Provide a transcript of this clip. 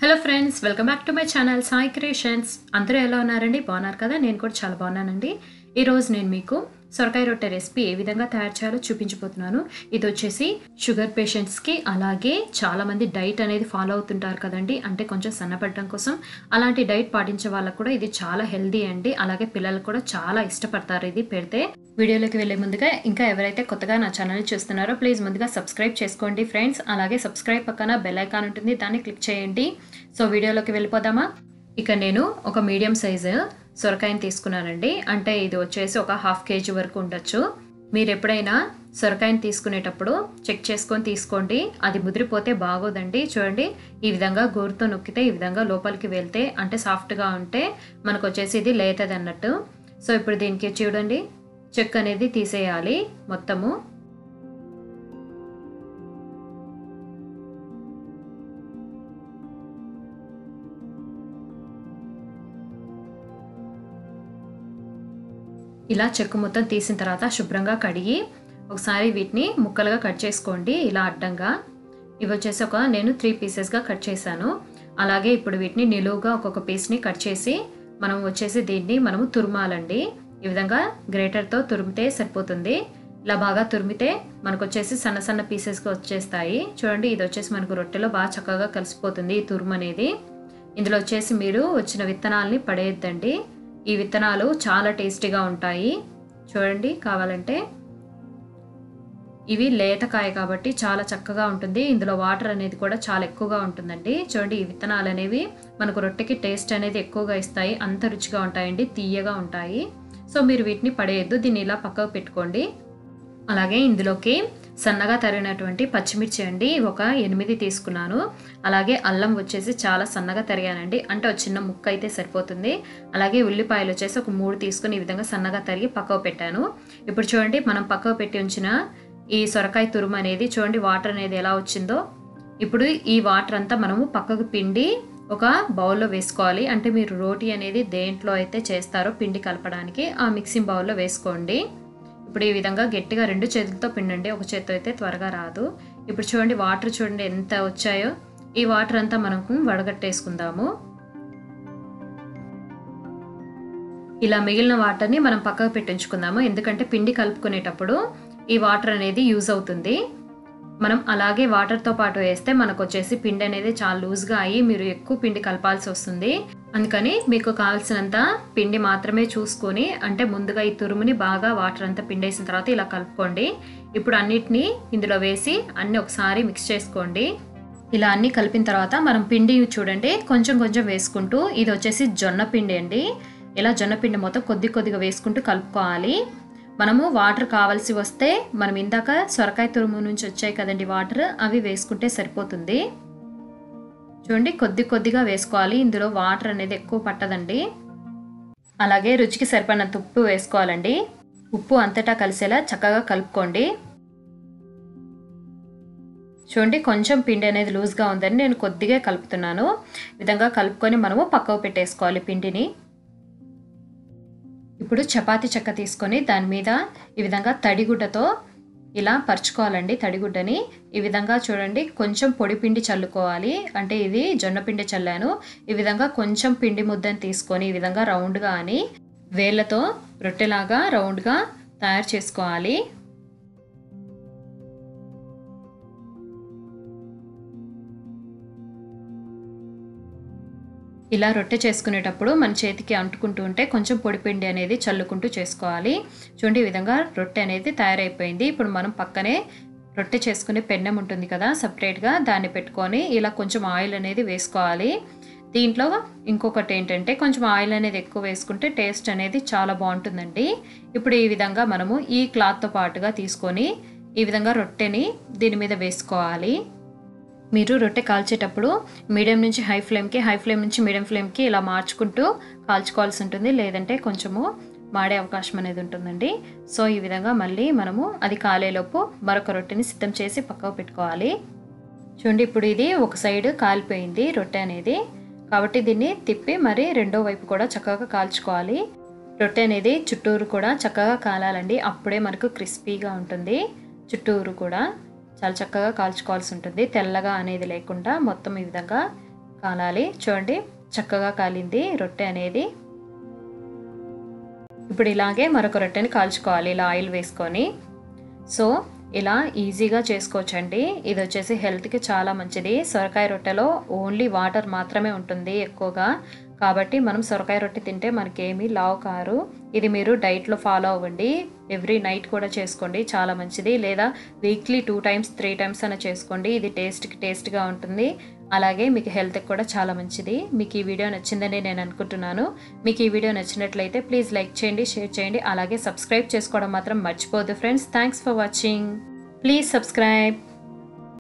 hello friends welcome back to my channel Sai creations అందరూ ఎలా ఉన్నారండి బాగున్నారు కదా నేను కూడా చాలా బాగున్నానండి ఈరోజు నేను మీకు సొరకాయ రొట్టె రెసిపీ ఏ విధంగా తయారు చేయాలో చూపించబోతున్నాను ఇది వచ్చేసి షుగర్ పేషెంట్స్కి అలాగే చాలామంది డైట్ అనేది ఫాలో అవుతుంటారు కదండి అంటే కొంచెం సన్నపడడం కోసం అలాంటి డైట్ పాటించే వాళ్ళకు కూడా ఇది చాలా హెల్దీ అండి అలాగే పిల్లలు కూడా చాలా ఇష్టపడతారు ఇది పెడితే వీడియోలోకి వెళ్ళే ముందుగా ఇంకా ఎవరైతే కొత్తగా నా ఛానల్ చూస్తున్నారో ప్లీజ్ ముందుగా సబ్స్క్రైబ్ చేసుకోండి ఫ్రెండ్స్ అలాగే సబ్స్క్రైబ్ పక్కన బెల్ ఐకాన్ ఉంటుంది దాన్ని క్లిక్ చేయండి సో వీడియోలోకి వెళ్ళిపోదామా ఇక నేను ఒక మీడియం సైజు సొరకాయని తీసుకున్నానండి అంటే ఇది వచ్చేసి ఒక హాఫ్ కేజీ వరకు ఉండొచ్చు మీరు ఎప్పుడైనా సొరకాయని తీసుకునేటప్పుడు చెక్ చేసుకొని తీసుకోండి అది ముదిరిపోతే బాగోదండి చూడండి ఈ విధంగా గోరుతో నొక్కితే ఈ విధంగా లోపలికి వెళ్తే అంటే సాఫ్ట్గా ఉంటే మనకు వచ్చేసి ఇది లేతది అన్నట్టు సో ఇప్పుడు దీనికి చూడండి చెక్ అనేది తీసేయాలి మొత్తము ఇలా చెక్కు మొత్తం తీసిన తర్వాత శుభ్రంగా కడిగి ఒకసారి వీటిని ముక్కలుగా కట్ చేసుకోండి ఇలా అడ్డంగా ఇవి వచ్చేసి ఒక నేను త్రీ పీసెస్గా కట్ చేశాను అలాగే ఇప్పుడు వీటిని నిలువుగా ఒక్కొక్క పీస్ని కట్ చేసి మనం వచ్చేసి దీన్ని మనము తురుమాలండి ఈ విధంగా గ్రేటర్తో తురిమితే సరిపోతుంది ఇలా బాగా తురిమితే మనకు వచ్చేసి సన్న సన్న పీసెస్గా వచ్చేస్తాయి చూడండి ఇది వచ్చేసి మనకు రొట్టెలో బాగా చక్కగా కలిసిపోతుంది ఈ తురుము అనేది ఇందులో వచ్చేసి మీరు వచ్చిన విత్తనాలని పడేయద్దండి ఈ విత్తనాలు చాలా టేస్టీగా ఉంటాయి చూడండి కావాలంటే ఇవి లేతకాయ కాబట్టి చాలా చక్కగా ఉంటుంది ఇందులో వాటర్ అనేది కూడా చాలా ఎక్కువగా ఉంటుందండి చూడండి ఈ విత్తనాలు అనేవి మనకు రొట్టెకి టేస్ట్ అనేది ఎక్కువగా ఇస్తాయి అంత రుచిగా ఉంటాయండి తీయగా ఉంటాయి సో మీరు వీటిని పడేయద్దు దీన్ని ఇలా పక్కకు పెట్టుకోండి అలాగే ఇందులోకి సన్నగా తరిగినటువంటి పచ్చిమిర్చి అండి ఒక ఎనిమిది తీసుకున్నాను అలాగే అల్లం వచ్చేసి చాలా సన్నగా తరిగానండి అంటే ఒక చిన్న ముక్క అయితే సరిపోతుంది అలాగే ఉల్లిపాయలు వచ్చేసి ఒక మూడు తీసుకుని ఈ విధంగా సన్నగా తరిగి పక్కకు పెట్టాను ఇప్పుడు చూడండి మనం పక్కకు పెట్టి ఉంచిన ఈ సొరకాయ తురుము అనేది చూడండి వాటర్ అనేది ఎలా వచ్చిందో ఇప్పుడు ఈ వాటర్ అంతా మనము పక్కకు పిండి ఒక బౌల్లో వేసుకోవాలి అంటే మీరు రోటీ అనేది దేంట్లో అయితే చేస్తారో పిండి కలపడానికి ఆ మిక్సింగ్ బౌల్లో వేసుకోండి ఇప్పుడు ఈ విధంగా గట్టిగా రెండు చేతులతో పిండండి ఒక చేతితో అయితే త్వరగా రాదు ఇప్పుడు చూడండి వాటర్ చూడండి ఎంత వచ్చాయో ఈ వాటర్ అంతా మనకు వడగట్టేసుకుందాము ఇలా మిగిలిన వాటర్ని మనం పక్కకు పెట్టించుకుందాము ఎందుకంటే పిండి కలుపుకునేటప్పుడు ఈ వాటర్ అనేది యూజ్ అవుతుంది మనం అలాగే వాటర్తో పాటు వేస్తే మనకు వచ్చేసి పిండి అనేది చాలా లూజ్గా అయ్యి మీరు ఎక్కువ పిండి కలపాల్సి వస్తుంది అందుకని మీకు కావాల్సినంత పిండి మాత్రమే చూసుకొని అంటే ముందుగా ఈ తురుముని బాగా వాటర్ అంతా పిండేసిన తర్వాత ఇలా కలుపుకోండి ఇప్పుడు అన్నిటినీ ఇందులో వేసి అన్ని ఒకసారి మిక్స్ చేసుకోండి ఇలా అన్ని కలిపిన తర్వాత మనం పిండి చూడండి కొంచెం కొంచెం వేసుకుంటూ ఇది వచ్చేసి జొన్న పిండి అండి ఇలా జొన్న పిండి మొత్తం కొద్ది కొద్దిగా వేసుకుంటూ కలుపుకోవాలి మనము వాటర్ కావాల్సి వస్తే మనం ఇందాక సొరకాయ తురుము నుంచి వచ్చాయి కదండి వాటర్ అవి వేసుకుంటే సరిపోతుంది చూడండి కొద్ది కొద్దిగా వేసుకోవాలి ఇందులో వాటర్ అనేది ఎక్కువ పట్టదండి అలాగే రుచికి సరిపడినంత ఉప్పు వేసుకోవాలండి ఉప్పు అంతటా కలిసేలా చక్కగా కలుపుకోండి చూడండి కొంచెం పిండి అనేది లూజ్గా ఉందని నేను కొద్దిగా కలుపుతున్నాను విధంగా కలుపుకొని మనము పక్కకు పెట్టేసుకోవాలి పిండిని ఇప్పుడు చపాతి చెక్క తీసుకొని దాని మీద ఈ విధంగా తడిగుడ్డతో ఇలా పరుచుకోవాలండి తడిగుడ్డని ఈ విధంగా చూడండి కొంచెం పొడి పిండి చల్లుకోవాలి అంటే ఇది జొన్న పిండి చల్లాను ఈ విధంగా కొంచెం పిండి ముద్దని తీసుకొని ఈ విధంగా రౌండ్గా అని వేళ్ళతో రొట్టెలాగా రౌండ్గా తయారు చేసుకోవాలి ఇలా రొట్టె చేసుకునేటప్పుడు మన చేతికి అంటుకుంటూ ఉంటే కొంచెం పొడిపిండి అనేది చల్లుకుంటూ చేసుకోవాలి చూడండి ఈ విధంగా రొట్టె అనేది తయారైపోయింది ఇప్పుడు మనం పక్కనే రొట్టె చేసుకునే పెన్నెం ఉంటుంది కదా సపరేట్గా దాన్ని పెట్టుకొని ఇలా కొంచెం ఆయిల్ అనేది వేసుకోవాలి దీంట్లో ఇంకొకటి ఏంటంటే కొంచెం ఆయిల్ అనేది ఎక్కువ వేసుకుంటే టేస్ట్ అనేది చాలా బాగుంటుందండి ఇప్పుడు ఈ విధంగా మనము ఈ క్లాత్తో పాటుగా తీసుకొని ఈ విధంగా రొట్టెని దీని మీద వేసుకోవాలి మీరు రొట్టె కాల్చేటప్పుడు మీడియం నుంచి హై ఫ్లేమ్కి హై ఫ్లేమ్ నుంచి మీడియం ఫ్లేమ్కి ఇలా మార్చుకుంటూ కాల్చుకోవాల్సి ఉంటుంది లేదంటే కొంచెము మాడే అవకాశం అనేది ఉంటుందండి సో ఈ విధంగా మళ్ళీ మనము అది కాలేలోపు మరొక రొట్టెని సిద్ధం చేసి పక్కకు పెట్టుకోవాలి చూడండి ఇప్పుడు ఇది ఒక సైడ్ కాలిపోయింది రొట్టె అనేది కాబట్టి దీన్ని తిప్పి మరి రెండో వైపు కూడా చక్కగా కాల్చుకోవాలి రొట్టె అనేది చుట్టూరు కూడా చక్కగా కాలాలండి అప్పుడే మనకు క్రిస్పీగా ఉంటుంది చుట్టూరు కూడా చాలా చక్కగా కాల్చుకోవాల్సి ఉంటుంది తెల్లగా అనేది లేకుండా మొత్తం ఈ విధంగా కాలాలి చూడండి చక్కగా కాలింది రొట్టె అనేది ఇప్పుడు ఇలాగే మరొక రొట్టెని కాల్చుకోవాలి ఇలా ఆయిల్ వేసుకొని సో ఇలా ఈజీగా చేసుకోవచ్చండి ఇది వచ్చేసి హెల్త్కి చాలా మంచిది సొరకాయ రొట్టెలో ఓన్లీ వాటర్ మాత్రమే ఉంటుంది ఎక్కువగా కాబట్టి మనం సొరకాయ రొట్టె తింటే మనకేమీ లావు కారు ఇది మీరు డైట్లో ఫాలో అవ్వండి ఎవ్రీ నైట్ కూడా చేసుకోండి చాలా మంచిది లేదా weekly two times three times అయినా చేసుకోండి ఇది టేస్ట్కి టేస్ట్గా ఉంటుంది అలాగే మీకు హెల్త్కి కూడా చాలా మంచిది మీకు ఈ వీడియో నచ్చిందని నేను అనుకుంటున్నాను మీకు ఈ వీడియో నచ్చినట్లయితే ప్లీజ్ లైక్ చేయండి షేర్ చేయండి అలాగే సబ్స్క్రైబ్ చేసుకోవడం మాత్రం మర్చిపోద్దు friends thanks for watching please subscribe